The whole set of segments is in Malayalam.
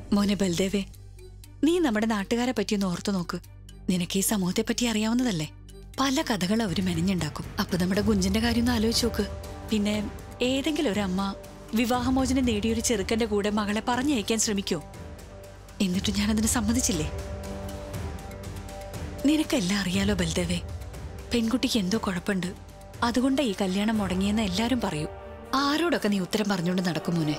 മോനെ ബൽദേവേ നീ നമ്മുടെ നാട്ടുകാരെ പറ്റി ഒന്ന് ഓർത്തു നോക്ക് നിനക്ക് ഈ സമൂഹത്തെ പറ്റി അറിയാവുന്നതല്ലേ പല കഥകൾ അവര് മെനഞ്ഞുണ്ടാക്കും അപ്പൊ നമ്മുടെ ഗുഞ്ചന്റെ കാര്യം ഒന്ന് ആലോചിച്ച് നോക്ക് പിന്നെ ഏതെങ്കിലും ഒരു അമ്മ വിവാഹമോചനം നേടിയൊരു ചെറുക്കന്റെ കൂടെ മകളെ പറഞ്ഞയക്കാൻ ശ്രമിക്കോ എന്നിട്ട് ഞാൻ അതിന് സമ്മതിച്ചില്ലേ നിനക്കെല്ലാം അറിയാലോ ബൽദേവേ പെൺകുട്ടിക്ക് എന്തോ കുഴപ്പമുണ്ട് അതുകൊണ്ടാ ഈ കല്യാണം മുടങ്ങിയെന്ന് എല്ലാരും പറയും ആരോടൊക്കെ നീ ഉത്തരം പറഞ്ഞുകൊണ്ട് നടക്കും മോനെ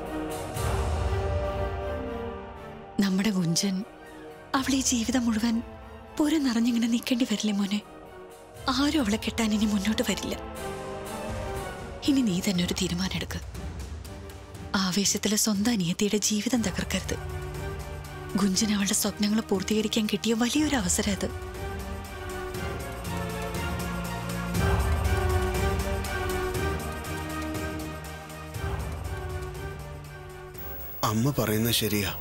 നമ്മുടെ ഗുഞ്ചൻ അവളെ ഈ ജീവിതം മുഴുവൻ പുര നിറഞ്ഞിങ്ങനെ നിൽക്കേണ്ടി വരില്ലേ മോനെ ആരും അവളെ കെട്ടാൻ ഇനി മുന്നോട്ട് വരില്ല ഇനി നീ തന്നെ ഒരു തീരുമാനം എടുക്ക് ആവേശത്തിലെ സ്വന്തം അനിയത്തിയുടെ ജീവിതം തകർക്കരുത് ഗുഞ്ചൻ അവളുടെ സ്വപ്നങ്ങൾ പൂർത്തീകരിക്കാൻ കിട്ടിയ വലിയൊരു അവസരം അത് അമ്മ പറയുന്നത് ശരിയാ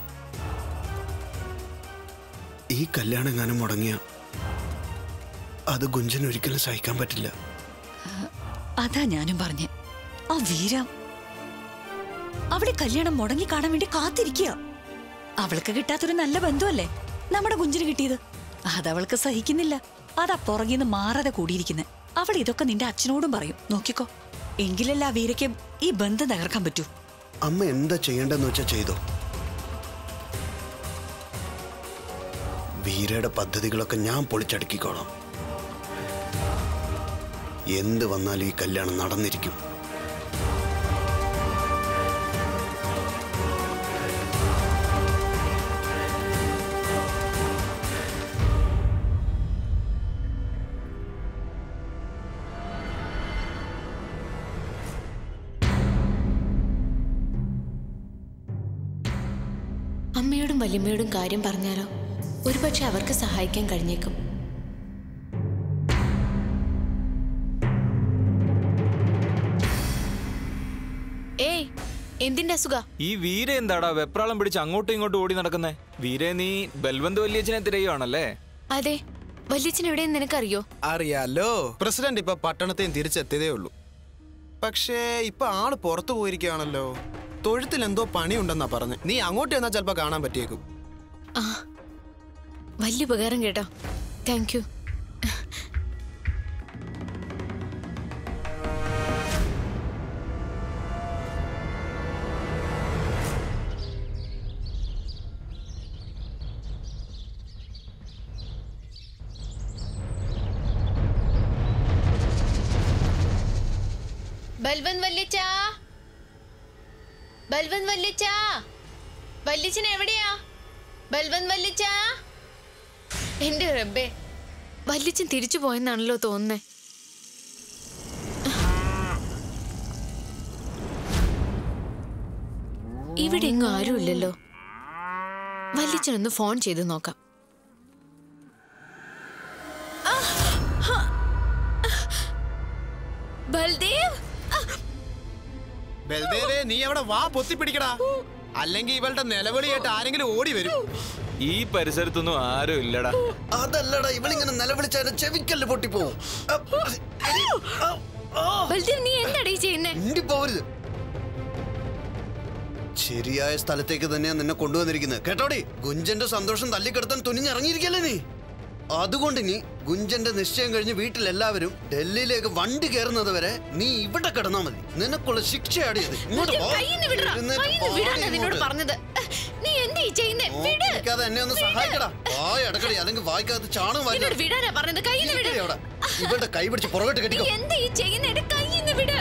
ഈ കല്യാണം എങ്ങാനും മുടങ്ങിയ അത് ഗുഞ്ചൻ ഒരിക്കലും സഹിക്കാൻ പറ്റില്ല അതാ ഞാനും പറഞ്ഞ് ആ വീര അവളെ കല്യാണം മുടങ്ങി കാണാൻ വേണ്ടി കാത്തിരിക്കുക അവൾക്ക് കിട്ടാത്തൊരു നല്ല ബന്ധുവല്ലേ നമ്മുടെ കുഞ്ചിന് കിട്ടിയത് അതവൾക്ക് സഹിക്കുന്നില്ല അതാ പുറകിന്ന് മാറാതെ കൂടിയിരിക്കുന്നെ അവൾ ഇതൊക്കെ നിന്റെ അച്ഛനോടും പറയും നോക്കിക്കോ എങ്കിലല്ല ആ വീരയ്ക്ക് ഈ ബന്ധം തകർക്കാൻ പറ്റൂ അമ്മ എന്താ ചെയ്യേണ്ടെന്ന് വെച്ചാ ചെയ്തോ വീരയുടെ പദ്ധതികളൊക്കെ ഞാൻ പൊളിച്ചടുക്കിക്കോളാം എന്ത് വന്നാലും ഈ കല്യാണം നടന്നിരിക്കും അമ്മയോടും വല്യമ്മയോടും കാര്യം പറഞ്ഞാലോ ഒരുപക്ഷെ അവർക്ക് സഹായിക്കാൻ കഴിഞ്ഞേക്കും ഏയ് എന്തിന്റെ അസുഖ ഈ വീര എന്താടാ വെപ്രാളം പിടിച്ച് അങ്ങോട്ടും ഇങ്ങോട്ടും ഓടി നടക്കുന്നേ വീരെ നീ ബൽവന്ത് വല്യച്ഛനെ തിരയുവാണല്ലേ അതെ വല്യച്ഛൻ എവിടെയെന്ന് നിനക്കറിയോ അറിയാലോ പ്രസിഡന്റ് ഇപ്പൊ പട്ടണത്തെയും തിരിച്ചെത്തിയതേ ഉള്ളൂ പക്ഷേ ഇപ്പൊ ആള് പുറത്തു പോയിരിക്കുകയാണല്ലോ തൊഴുത്തിൽ എന്തോ പണിയുണ്ടെന്നാ പറഞ്ഞ് നീ അങ്ങോട്ട് ചെന്നാ ചിലപ്പോ കാണാൻ പറ്റിയേക്കും ആ വലിയ ഉപകാരം കേട്ടോ താങ്ക് യു ബൽവൻ വല്യച്ച ബൽവൻ വല്യച്ച വല്യച്ചൻ എവിടെയാ ബൽവൻ വല്യച്ച എന്റെ റബ്ബേ വല്യച്ചൻ തിരിച്ചു പോയെന്നാണല്ലോ തോന്നുന്നേ ഇവിടെ എങ്ങും ആരുമില്ലല്ലോ വല്യച്ചനൊന്ന് ഫോൺ ചെയ്ത് നോക്കാം ബൽദേവ് ബൽദേവേ നീ അവിടെ വാ പൊത്തിപ്പിടിക്കടാ അല്ലെങ്കിൽ ഇവളുടെ നിലവിളിയായിട്ട് ആരെങ്കിലും ഓടി വരും ഈ പരിസരത്തൊന്നും ആരും ഇല്ലടാ അതല്ലടാ ഇവളിങ്ങനെ നിലവിളിച്ചാൽ ചെവിക്കല്ല് പൊട്ടിപ്പോവും ബൽദേവ് നീ എന്താടീ ചെയ്യുന്നേ ഇണ്ടി പോവരുത് ശരിയായ സ്ഥലത്തേക്ക് തന്നെയാ നിന്നെ കൊണ്ടുവന്നിരിക്കുന്നത് കേട്ടോടി ഗുഞ്ചന്റെ സന്തോഷം തല്ലിക്കെടുത്താൻ തുനിഞ്ഞിറങ്ങിയിരിക്കല്ലേ നീ അതുകൊണ്ട് നീ ഗുഞ്ചന്റെ നിശ്ചയം കഴിഞ്ഞ് വീട്ടിലെല്ലാവരും ഡൽഹിയിലേക്ക് വണ്ടി കയറുന്നത് വരെ നീ ഇവിടെ കിടന്നാ മതി നിനക്കുള്ള ശിക്ഷയാടിയത് ഇങ്ങോട്ട് ബൽദേവ്, പോ. കയ്യിന്ന് വിടടാ. എഴുന്നേറ്റ് കയ്യിന്ന് വിടാനാ പോടി നിന്നോട് ഇങ്ങോട്ട്. പറഞ്ഞത് നീ എന്താ ഈ ചെയ്യുന്നേ വിട് നോക്കിക്കാതെ എന്നെ ഒന്ന് സഹായിക്കടാ വായ അടക്കടി അല്ലെങ്കിൽ വായിക്കാത്ത ചാണകം വാരി എന്നോട് വിടാനാ പറഞ്ഞത് കയ്യിന്ന് വിട് അവിടെ ഇവളുടെ കൈ പിടിച്ച് പുറകോട്ട് നീ കെട്ടിക്കോ എന്താ ഈ ചെയ്യുന്നേ എന്റെ കയ്യിന്ന് വിട്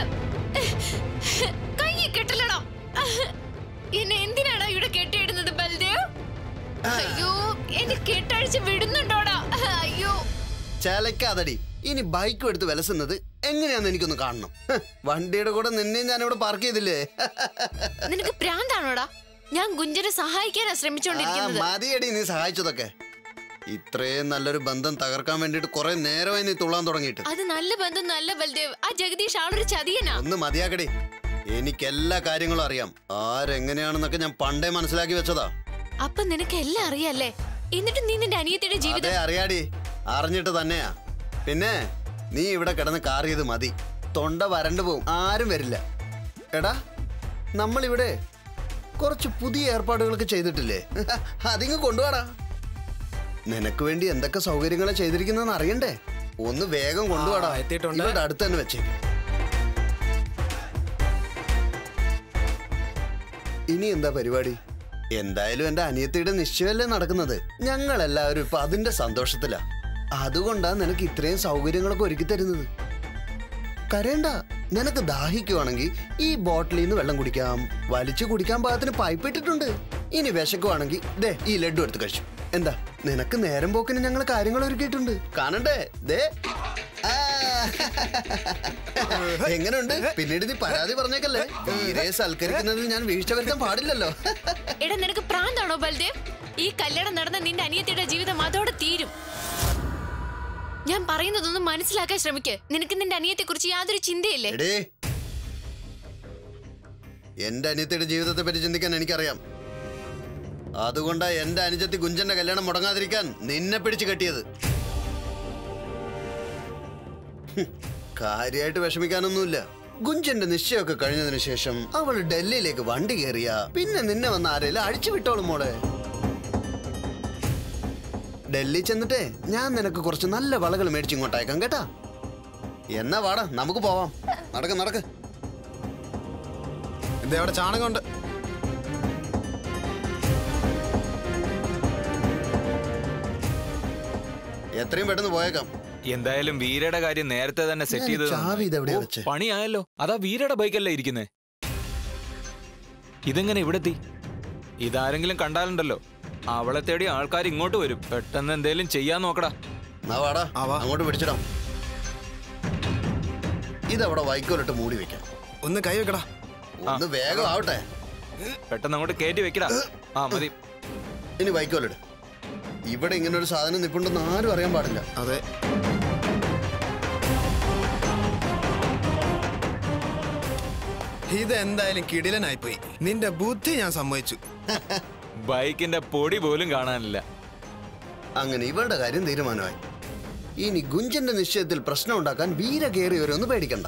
കൈ കെട്ടലടാ എന്നെ എന്തിനാടാ ഇവിടെ കെട്ടിയിടുന്നത് ബൽദേവ് അയ്യോ എന്നെ കെട്ടഴിച്ച് വിടുന്നുണ്ടോടാ അയ്യോ ചേലക്കാതടി ഇനി ബൈക്കും എടുത്ത് വിലസുന്നത് എങ്ങനെയാന്ന് എനിക്കൊന്ന് കാണണം ഹ്, വണ്ടിയുടെ കൂടെ നിന്നെ ഞാൻ ഇവിടെ പാർക്ക് ചെയ്തില്ലേ നിനക്ക് പ്രാന്താണോടാ ഞാൻ ഗുഞ്ചനെ സഹായിക്കാനാ ആ, ശ്രമിച്ചോണ്ടിരിക്കുന്നത് മതിയടി നീ സഹായിച്ചതൊക്കെ ഇത്രയും നല്ലൊരു ബന്ധം തകർക്കാൻ വേണ്ടിട്ട് കുറെ നേരമായി നീ തുള്ളാൻ തുടങ്ങിയിട്ട് അത് നല്ല ബന്ധം നല്ല ബൽദേവ് ആ ജഗദീഷ് ആളൊരു ചതിയനാ ഒന്ന് മതിയാക്കടി എനിക്ക് എല്ലാ കാര്യങ്ങളും അറിയാം ആരെങ്ങനെയാണെന്നൊക്കെ ഞാൻ പണ്ടേ മനസ്സിലാക്കി വെച്ചതാ അപ്പൊ നിനക്ക് എല്ലാം അറിയാല്ലേ എന്നിട്ട് നീ നിന്റെ അനിയത്തിയുടെ അതെ ജീവിതം അറിയാടി അറിഞ്ഞിട്ട് തന്നെയാ പിന്നെ നീ ഇവിടെ കിടന്ന് കാറിയത് മതി തൊണ്ട വരണ്ടു പോവും ആരും വരില്ല എടാ നമ്മളിവിടെ കുറച്ച് പുതിയ ഏർപ്പാടുകളൊക്കെ ചെയ്തിട്ടില്ലേ അതിങ്ങ് കൊണ്ടുപോടാ നിനക്ക് വേണ്ടി എന്തൊക്കെ സൗകര്യങ്ങളാ ചെയ്തിരിക്കുന്നതെന്ന് അറിയണ്ടേ ഒന്ന് വേഗം കൊണ്ടുപോടാ ആ, എത്തിയിട്ടുണ്ട്. ഇവിടെ അടുത്ത് തന്നെ വെച്ചേക്ക് ഇനി എന്താ പരിപാടി എന്തായാലും എന്റെ അനിയത്തിയുടെ നിശ്ചയമല്ലേ നടക്കുന്നത് ഞങ്ങൾ എല്ലാവരും ഇപ്പൊ അതിന്റെ സന്തോഷത്തിലാ അതുകൊണ്ടാ നിനക്ക് ഇത്രയും സൗകര്യങ്ങളൊക്കെ ഒരുക്കി തരുന്നത് കരയണ്ട നിനക്ക് ദാഹിക്കുവാണെങ്കിൽ ഈ ബോട്ടിലിൽ നിന്ന് വെള്ളം കുടിക്കാം വലിച്ചു കുടിക്കാൻ പാകത്തിന് പൈപ്പ് ഇട്ടിട്ടുണ്ട് ഇനി വിശക്കുവാണെങ്കിൽ ദേ ഈ ലഡു എടുത്ത് കഴിച്ചു എന്താ നിനക്ക് നേരം പോക്കിന് ഞങ്ങൾ കാര്യങ്ങൾ ഒരുക്കിയിട്ടുണ്ട് കാണണ്ടേ ദേ ആ. എങ്ങനെയുണ്ട് പിന്നീട് നീ പരാതി പറഞ്ഞേക്കല്ലേ തീരെ സൽക്കരിക്കുന്നതിൽ ഞാൻ വീഴ്ച വരുത്താൻ പാടില്ലല്ലോ എടാ നിനക്ക് പ്രാന്താണോ ബൽദേവ് ഈ കല്യാണം നടന്ന നിന്റെ അനിയത്തിയുടെ ജീവിതം അതോടെ തീരും ഞാൻ പറയുന്നതൊന്നും മനസ്സിലാക്കാൻ ശ്രമിക്ക് നിനക്ക് നിന്റെ അനിയത്തെ കുറിച്ച് യാതൊരു ചിന്തയില്ലേ എടേ എന്റെ അനിയത്തിയുടെ ജീവിതത്തെ പറ്റി ചിന്തിക്കാൻ എനിക്കറിയാം അതുകൊണ്ടാ എന്റെ അനുജത്തി കുഞ്ചന്റെ കല്യാണം മുടങ്ങാതിരിക്കാൻ നിന്നെ പിടിച്ചു കെട്ടിയത് ഹും, കാര്യായിട്ട് വിഷമിക്കാനൊന്നുമില്ല ഗുഞ്ചന്റെ നിശ്ചയമൊക്കെ കഴിഞ്ഞതിന് ശേഷം അവൾ ഡൽഹിയിലേക്ക് വണ്ടി കയറിയ പിന്നെ നിന്നെ വന്ന ആരെങ്കിലും അഴിച്ചു വിട്ടോളും മോളെ ഡൽഹി ചെന്നിട്ടേ ഞാൻ നിനക്ക് കുറച്ച് നല്ല വളകൾ മേടിച്ച് ഇങ്ങോട്ടയക്കാം കേട്ടാ എന്നാ വാടാ നമുക്ക് പോവാം നടക്ക് നടക്ക് ഇത് അവിടെ ചാണകമുണ്ട് എത്രയും പെട്ടെന്ന് പോയേക്കാം എന്തായാലും വീരയുടെ കാര്യം നേരത്തെ തന്നെ സെറ്റ് ചെയ്ത് ചാവി ഇതെവിടെയാ ഓ, വെച്ചേ? പണിയായല്ലോ അതാ വീരയുടെ ബൈക്കല്ലേ ഇരിക്കുന്നേ ഇതെങ്ങനെ ഇവിടെ എത്തി ഇതാരെങ്കിലും കണ്ടാലുണ്ടല്ലോ അവളെ തേടി ആൾക്കാർ ഇങ്ങോട്ട് വരും പെട്ടെന്ന് എന്തേലും ചെയ്യാൻ നോക്കടാ എന്നാ വാടാ ആ, വാ. അങ്ങോട്ട് പിടിച്ചിടാം ഇതവിടെ വൈക്കോലിട്ട് മൂടി വെക്കാം ഒന്ന് കൈ വെക്കടാ ഒന്ന് വേഗം ആവട്ടെ പെട്ടെന്ന് അങ്ങോട്ട് കയറ്റി വെക്കടാ ആ മതി ഇനി വൈക്കോലിട് ഇവിടെ ഇങ്ങനെ ഒരു സാധനം നിപ്പുണ്ടെന്ന് ആരും അറിയാൻ പാടില്ല അതെ ഇതെന്തായാലും കിടിലനായിപ്പോയി നിന്റെ ബുദ്ധി ഞാൻ സമ്മതിച്ചു ബൈക്കിന്റെ പൊടി പോലും കാണാനില്ല അങ്ങനെ ഇവളുടെ കാര്യം തീരുമാനമായി ഇനി ഗുഞ്ചന്റെ നിശ്ചയത്തിൽ പ്രശ്നം ഉണ്ടാക്കാൻ വീര കയറി വരുമെന്ന് പേടിക്കണ്ട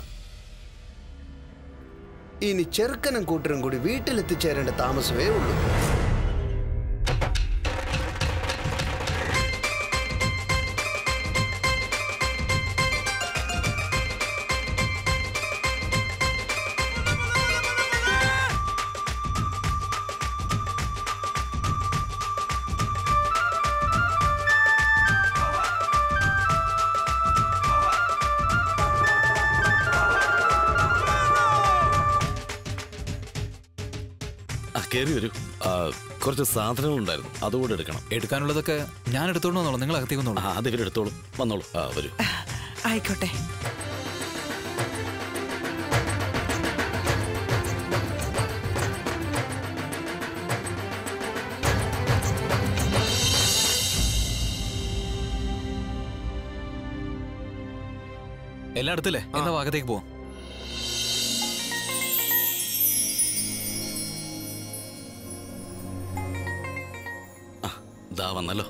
ഇനി ചെറുക്കനും കൂട്ടരും കൂടി വീട്ടിലെത്തിച്ചേരേണ്ട താമസമേ ഉള്ളൂ ആ കയറി വരൂ ആ, കുറച്ച് സാധനങ്ങൾ ഉണ്ടായിരുന്നു അതുകൂടെ എടുക്കണം എടുക്കാനുള്ളതൊക്കെ ഞാൻ എടുത്തോണ്ട് വന്നോളാം നിങ്ങൾ അകത്തേക്ക് ആ വന്നോളൂ അത് ഇവരെടുത്തോളും വന്നോളൂ ആ വരൂ ആയിക്കോട്ടെ എല്ലാം എടുത്തില്ലേ എന്നാ അകത്തേക്ക് പോവാം ആ ദാ വന്നല്ലോ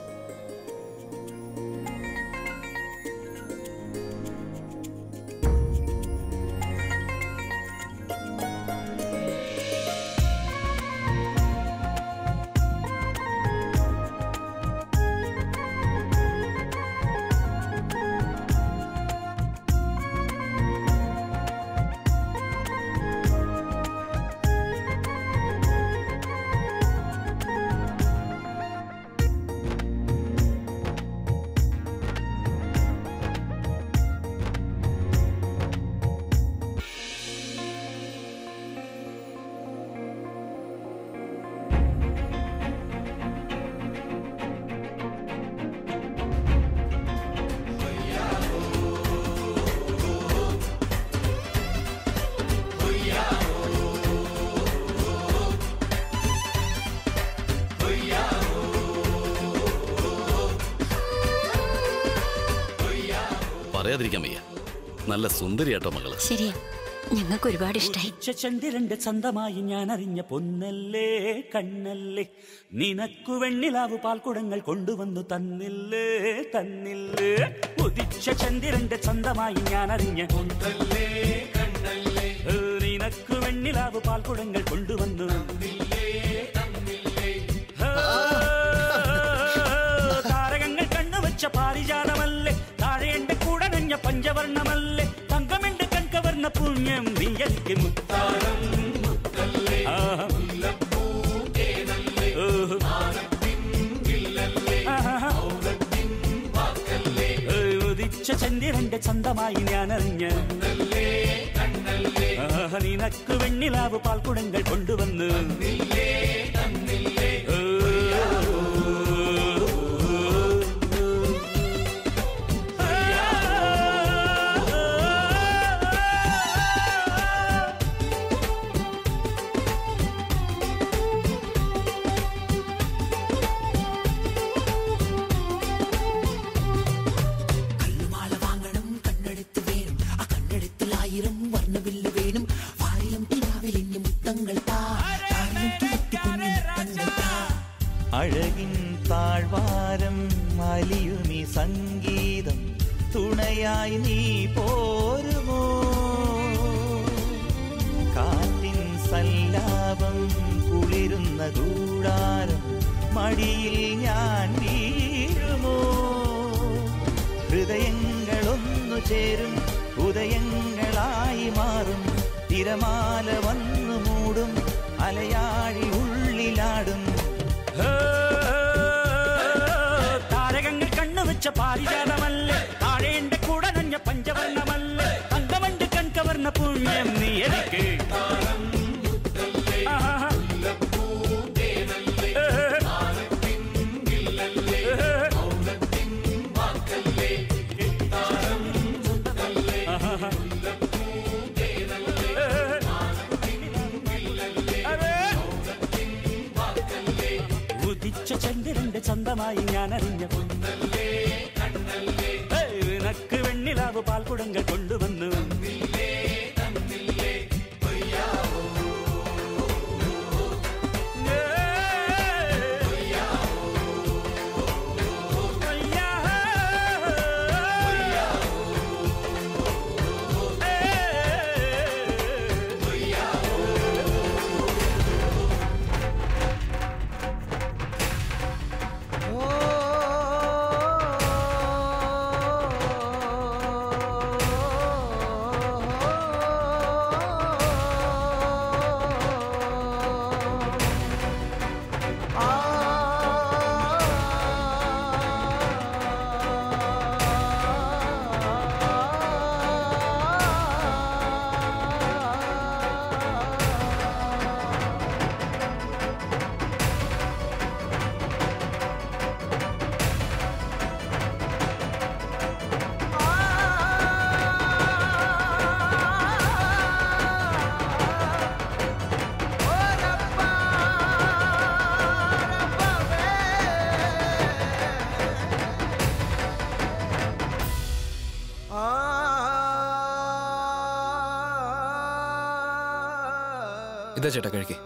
പറയാതിരിക്കാൻ വയ്യ നല്ല സുന്ദരിയാട്ടോ മകള് ശരിയാ ഞങ്ങൾക്ക് ഒരുപാട് ഇഷ്ടായി ചന്ദ്രന്റെ സ്വന്തമായി ഞാൻ അറിഞ്ഞ പൊന്നല്ലേ കണ്ണല്ലേ നിനക്കു വെണ്ണിലാവ് പാൽക്കുടങ്ങൾ കൊണ്ടുവന്നു തന്നില്ലേ തന്നില്ലേ ഉദിച്ച ചന്ദ്രന്റെ സ്വന്തമായി ഞാൻ അറിഞ്ഞ പൊന്നല്ലേ കണ്ണല്ലേ നിനക്ക് വെണ്ണിലാവ് പാൽക്കുടങ്ങൾ കൊണ്ടുവന്നു ഹോ, താരകങ്ങൾ കണ്ണുവച്ച പാരിജാതമല്ലേ താഴെ എന്റെ കൂടെ നഞ്ഞ പഞ്ചവർണ്ണമല്ലേ തങ്കമെന്റെ കൺകവർണ്ണ പുണ്യം നീ എനിക്ക് മുത്താരം ആഹാ. ഓഹോ. ആഹാ. ഏയ് ഉദിച്ച ചന്ദ്രന്റെ ചന്തമായി ഞാൻ അറിഞ്ഞ നിനക്ക് വെണ്ണിലാവ് പാൽക്കുടങ്ങൾ കൊണ്ടുവന്ന് കല്ലുമാല വാങ്ങണം കണ്ണെടുത്ത് വേണം ആ കണ്ണെടുത്തിൽ ആയിരം വർണ്ണവില്ല് വേണം വാരിലും കിനാവിൽ ഇനി മുത്തങ്ങൾ താ താരിലും കിഴത്തി കുഞ്ഞു മുത്തങ്ങൾ താ അഴകിൻ താഴ്വാരം അലിയുമി സംഗീതം തുണയായി നീ പോരുമോ കാറ്റിൻ സല്ലാപം കുളിരുന്ന കൂടാരം മടിയിൽ ഞാൻ വീഴുമോ ഹൃദയങ്ങളൊന്നു ചേരും ഉദയങ്ങളായി മാറും തിരമാല വന്നു മൂടും അലയാഴി ഉള്ളിലാടും താരകങ്ങൾ കണ്ണുവെച്ച പാരിജാതമല്ലേ താഴെ എന്റെ കൂടെ നഞ്ഞ പഞ്ചവർണ്ണമല്ലേ തങ്കമണ്ട് കൺകവർണ്ണ പുണ്യം നീ എനിക്ക് ആഹാ. ആഹാ. ഉദിച്ച ചന്ദ്രന്റെ ചന്തമായി ഞാൻ അറിഞ്ഞ ഏയ് നിനക്ക് വെണ്ണിലാവ് പാൽക്കുടങ്ങൾ കൊണ്ടുവന്നു ഇതാ ചേട്ടാ കഴിക്കേ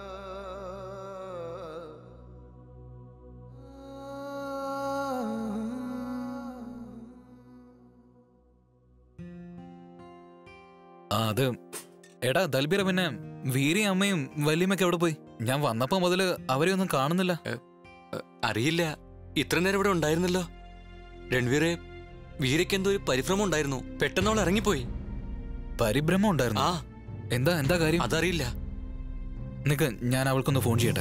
ആ അത് എടാ ദൽബീറ പിന്നെ വീരിയും അമ്മയും വല്യമ്മയൊക്കെ എവിടെ പോയി ഞാൻ വന്നപ്പോ മുതല് അവരെ ഒന്നും കാണുന്നില്ല അറിയില്ല ഇത്ര നേരം ഇവിടെ ഉണ്ടായിരുന്നല്ലോ രൺവീറെ വീരയ്ക്ക് എന്തോ ഒരു പരിഭ്രമം ഉണ്ടായിരുന്നു പെട്ടെന്ന് അവൾ ഇറങ്ങിപ്പോയി പരിഭ്രമം ഉണ്ടായിരുന്നു ആ എന്താ എന്താ കാര്യം അതറിയില്ല നിക്ക് ഞാൻ അവൾക്കൊന്ന് ഫോൺ ചെയ്യട്ടെ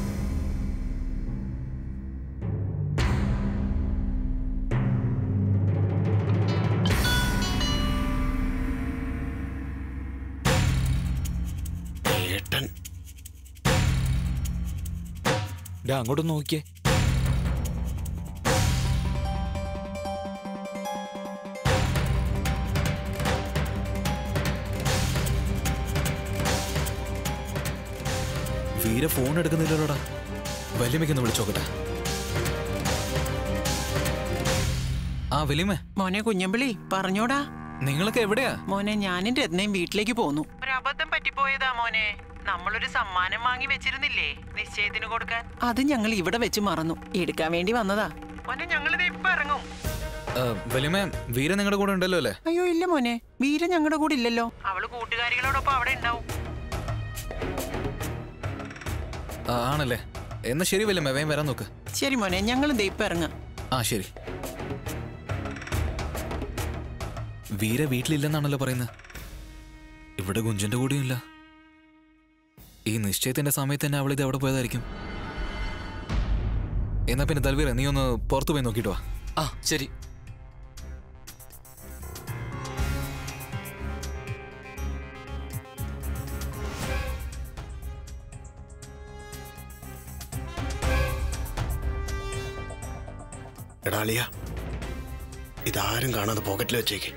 ഏട്ടൻ ഡാ അങ്ങോട്ട് നോക്കിയേ വീര ഫോൺ എടുക്കുന്നില്ലല്ലോടാ വല്യമ്മയ്ക്കൊന്ന് വിളിച്ചോക്കട്ടെ ആ വലിയമ്മേ മോനെ കുഞ്ഞമ്പിളി പറഞ്ഞോടാ നിങ്ങളൊക്കെ എവിടെയാ മോനെ ഞാനും രത്നയും വീട്ടിലേക്ക് പോന്നു ഒരു അബദ്ധം പറ്റിപ്പോയതാ മോനെ നമ്മളൊരു സമ്മാനം വാങ്ങി വെച്ചിരുന്നില്ലേ നിശ്ചയത്തിന് കൊടുക്കാൻ അത് ഞങ്ങൾ ഇവിടെ വെച്ച് മറന്നു എടുക്കാൻ വേണ്ടി വന്നതാ മോനെ ഞങ്ങളിത് ഇപ്പൊ ഇറങ്ങും ആ, വലിയമ്മേ വീര നിങ്ങളുടെ കൂടെ ഉണ്ടല്ലോ അല്ലേ അയ്യോ ഇല്ല മോനെ വീര ഞങ്ങളുടെ കൂടെ ഇല്ലല്ലോ അവള് കൂട്ടുകാരികളോടൊപ്പം അവിടെ ഉണ്ടാവും ആ, ആണല്ലേ എന്നാ ശരി വല്യമ്മ വേഗം വരാൻ നോക്ക് ശരി മോനെ ഞങ്ങൾ ദേ ഇപ്പൊ ഇറങ്ങാം ആ ശരി വീര വീട്ടിലില്ലെന്നാണല്ലോ പറയുന്നത് ഇവിടെ ഗുഞ്ചന്റെ കൂടെയും ഇല്ല ഈ നിശ്ചയത്തിന്റെ സമയത്ത് തന്നെ അവളിത് എവിടെ പോയതായിരിക്കും എന്നാ പിന്നെ തൽവീര നീ ഒന്ന് പുറത്തു പോയി നോക്കിയിട്ട് വാ ആ ശരി എടാ അളിയ ഇതാരും കാണാതെ പോക്കറ്റിൽ വെച്ചേക്ക്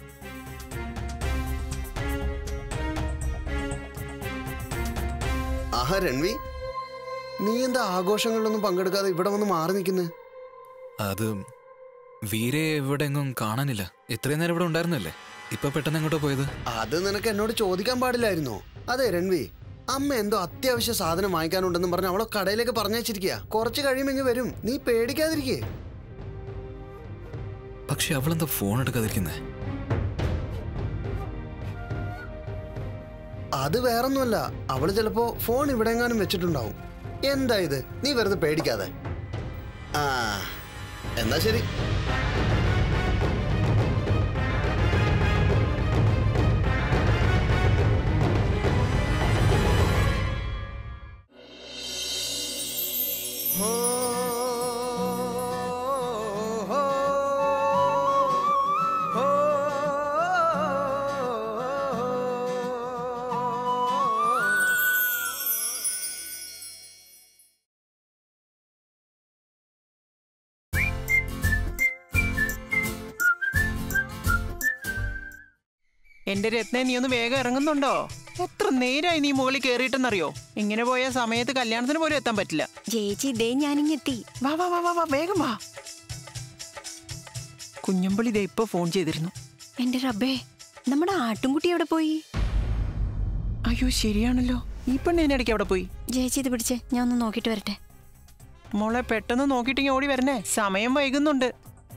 ആഹാ രൺവി നീ എന്താ ആഘോഷങ്ങളിലൊന്നും പങ്കെടുക്കാതെ ഇവിടെ വന്ന് മാറി നിൽക്കുന്നത് അത് വീരയെ ഇവിടെ എങ്ങും കാണാനില്ല ഇത്രയും നേരം ഇവിടെ ഉണ്ടായിരുന്നല്ലേ ഇപ്പൊ പെട്ടെന്ന് എങ്ങോട്ടോ പോയത് അത് നിനക്ക് എന്നോട് ചോദിക്കാൻ പാടില്ലായിരുന്നോ അതെ രൺവി അമ്മ എന്തോ അത്യാവശ്യ സാധനം വാങ്ങിക്കാനുണ്ടെന്നും പറഞ്ഞ് അവളെ കടയിലേക്ക് പറഞ്ഞയച്ചിരിക്കുക കുറച്ച് കഴിയുമെങ്കിൽ വരും നീ പേടിക്കാതിരിക്കേ പക്ഷെ അവളെന്താ ഫോൺ എടുക്കാതിരിക്കുന്നേ അത് വേറൊന്നുമല്ല അവള് ചിലപ്പോ ഫോൺ ഇവിടെ എങ്ങാനും വെച്ചിട്ടുണ്ടാവും എന്താ ഇത് നീ വെറുതെ പേടിക്കാതെ ആ എന്നാ ശരി എന്റെ രത്നെ നീ ഒന്ന് വേഗം ഇറങ്ങുന്നുണ്ടോ എത്ര നേരമായി നീ മുകളിൽ കയറിയിട്ടെന്നറിയോ ഇങ്ങനെ പോയ സമയത്ത് കല്യാണത്തിന് പോലും എത്താൻ പറ്റില്ല ചേച്ചി ഇതേ ഞാനിങ്ങെത്തി വാ വാ വാ വാ വാ വേഗം വാ കുഞ്ഞമ്പളി ഇതേ ഇപ്പൊ ഫോൺ ചെയ്തിരുന്നു എന്റെ റബ്ബേ നമ്മുടെ ആട്ടുംകുട്ടി എവിടെ പോയി അയ്യോ ശരിയാണല്ലോ ഈ പെണ്ണ് ഇതിനിടയ്ക്ക് അവിടെ പോയി ചേച്ചി ഇത് പിടിച്ച് ഞാൻ ഒന്ന് നോക്കിയിട്ട് വരട്ടെ മോളെ പെട്ടെന്ന് നോക്കിയിട്ടെങ്കിൽ ഓടി വരണേ സമയം വൈകുന്നുണ്ട്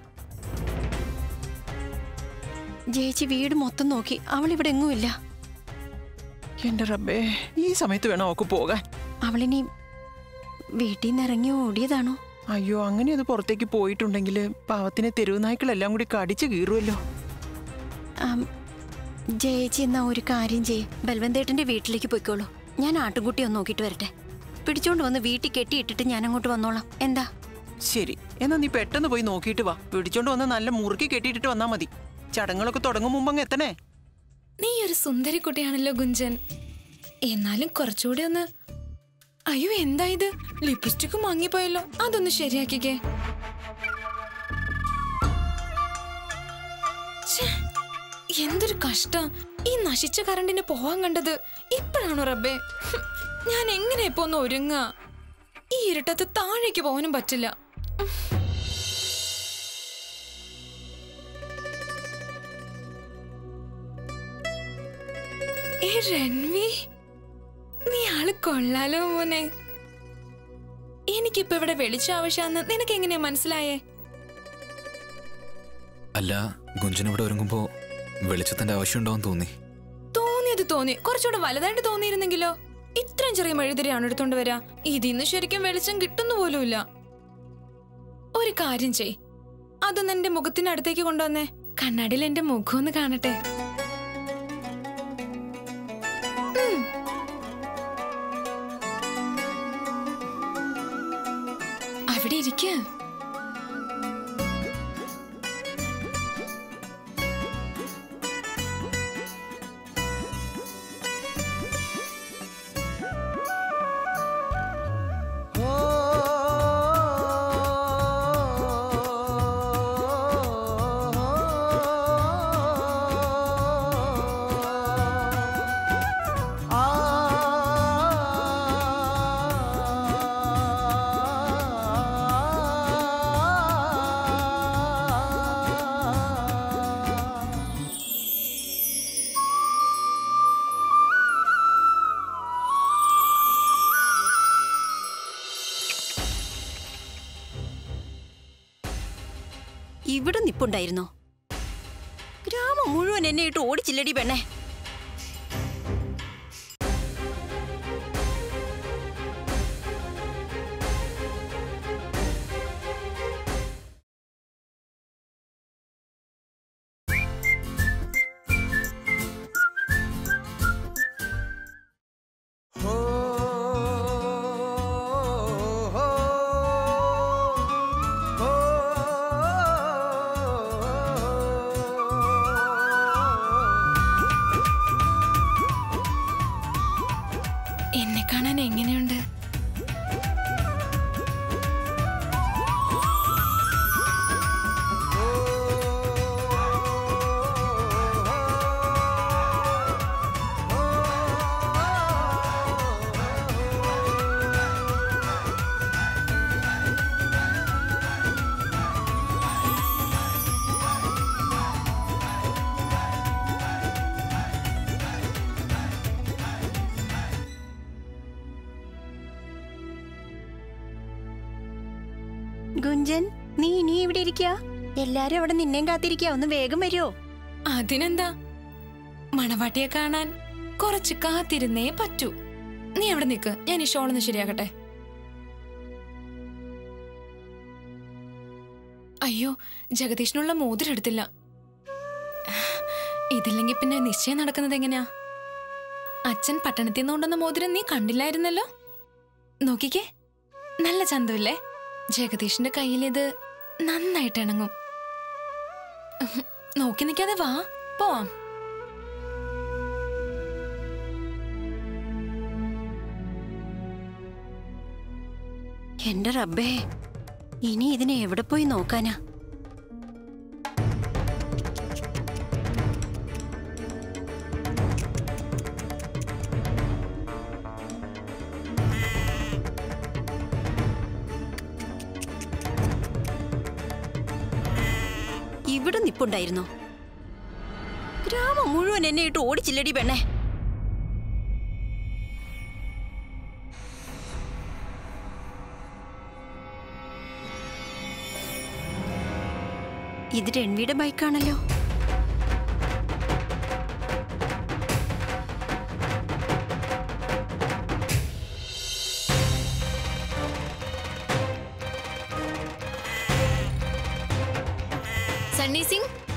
ചേച്ചി വീട് മൊത്തം നോക്കി അവൾ ഇവിടെ എങ്ങുമില്ല എന്റെ റബ്ബേ ഈ സമയത്ത് വേണം അവക്ക് പോകാൻ അവളിനി വീട്ടിൽ നിന്ന് ഇറങ്ങി ഓടിയതാണോ അയ്യോ അങ്ങനെ അത് പുറത്തേക്ക് പോയിട്ടുണ്ടെങ്കിൽ പാവത്തിനെ തെരുവ് നായ്ക്കളെല്ലാം കൂടി കടിച്ചു കീറുമല്ലോ ആം, ചേച്ചി എന്നാ ഒരു കാര്യം ചെയ്യ് ബൽവന്തേട്ടന്റെ വീട്ടിലേക്ക് പോയിക്കോളൂ ഞാൻ ആട്ടുംകുട്ടി ഒന്ന് നോക്കിയിട്ട് വരട്ടെ പിടിച്ചോണ്ട് വന്ന് വീട്ടിൽ കെട്ടിയിട്ടിട്ട് ഞാൻ അങ്ങോട്ട് വന്നോളാം എന്താ ശരി എന്നാ നീ പെട്ടെന്ന് പോയി നോക്കിയിട്ട് വാ പിടിച്ചോണ്ട് വന്ന് നല്ല മുറുക്കി കെട്ടിയിട്ടിട്ട് വന്നാ മതി ചടങ്ങുകളൊക്കെ തുടങ്ങും മുമ്പ് അങ്ങ് എത്തണേ നീ ഒരു സുന്ദരി കുട്ടിയാണല്ലോ ഗുഞ്ചൻ എന്നാലും കുറച്ചുകൂടി ഒന്ന് അയ്യോ എന്താ ഇത് ലിപ്സ്റ്റിക് മങ്ങിപ്പോയല്ലോ അതൊന്ന് ശരിയാക്കിക്കേ ഛെ, എന്തൊരു കഷ്ടം ഈ നശിച്ച കറണ്ടിന് പോവാൻ കണ്ടത് ഇപ്പോഴാണോ റബ്ബേ ഹും, ഞാൻ എങ്ങനെ ഇപ്പൊ ഒന്ന് ഒരുങ്ങാ ഈ ഇരുട്ടത്ത് താഴേക്ക് പോകാനും പറ്റില്ല ഏ രൺവി നീ ആള് കൊള്ളാലോ മോനെ എനിക്കിപ്പോ ഇവിടെ വെളിച്ചം ആവശ്യമെന്ന് നിനക്ക് എങ്ങനെയാ മനസ്സിലായേ അല്ല ഗുഞ്ചൻ ഇവിടെ ഒരുങ്ങുമ്പോ വെളിച്ചത്തിന്റെ ആവശ്യമുണ്ടാവും തോന്നി തോന്നിയത് തോന്നി കുറച്ചുകൂടെ വലുതായിട്ട് തോന്നിയിരുന്നെങ്കിലോ ഇത്രയും ചെറിയ മെഴുതിരിയാണ് എടുത്തോണ്ട് വരാ ഇതിന്ന് ശരിക്കും വെളിച്ചം കിട്ടുന്നു പോലുമില്ല ഒരു കാര്യം ചെയ് അതൊന്ന് എന്റെ മുഖത്തിനടുത്തേക്ക് കൊണ്ടുവന്നേ കണ്ണാടിയിൽ എന്റെ മുഖം ഒന്ന് കാണട്ടെ ഉം. അവിടെ ഇരിക്ക ഇവിടെ നിപ്പുണ്ടായിരുന്നോ ഗ്രാമം മുഴുവൻ എന്നെ ഇട്ട് ഓടിച്ചില്ലടി പെണ്ണെ ഗുഞ്ചൻ നീ ഇനി ഇവിടെ ഇരിക്കുക എല്ലാരും അവിടെ നിന്നെയും കാത്തിരിക്കുക ഒന്ന് വേഗം വരുമോ അതിനെന്താ മണവാട്ടിയെ കാണാൻ കുറച്ച് കാത്തിരുന്നേ പറ്റൂ നീ അവിടെ നിൽക്ക് ഞാൻ ഈ ഷോളൊന്ന് ശരിയാക്കട്ടെ അയ്യോ ജഗദീഷിനുള്ള മോതിരം എടുത്തില്ല ഇതില്ലെങ്കിൽ പിന്നെ നിശ്ചയം നടക്കുന്നത് എങ്ങനെയാ അച്ഛൻ പട്ടണത്തിൽ നിന്ന് കൊണ്ടുവന്ന മോതിരം നീ കണ്ടില്ലായിരുന്നല്ലോ നോക്കിക്കേ നല്ല ചന്തമില്ലേ ജഗദീഷിന്റെ കയ്യിൽ ഇത് നന്നായിട്ട് ഇണങ്ങും ഉഹും, നോക്കി നിൽക്കാതെ വാ പോവാം എന്റെ റബ്ബേ ഇനി ഇതിനെ എവിടെ പോയി നോക്കാനാ ഇവിടെ നിപ്പുണ്ടായിരുന്നോ ഗ്രാമം മുഴുവൻ എന്നെ ഇട്ട് ഓടിച്ചില്ലടി പെണ്ണേ ഇത് രൺവിയുടെ ബൈക്കാണല്ലോ സണ്ണി സിംഗ്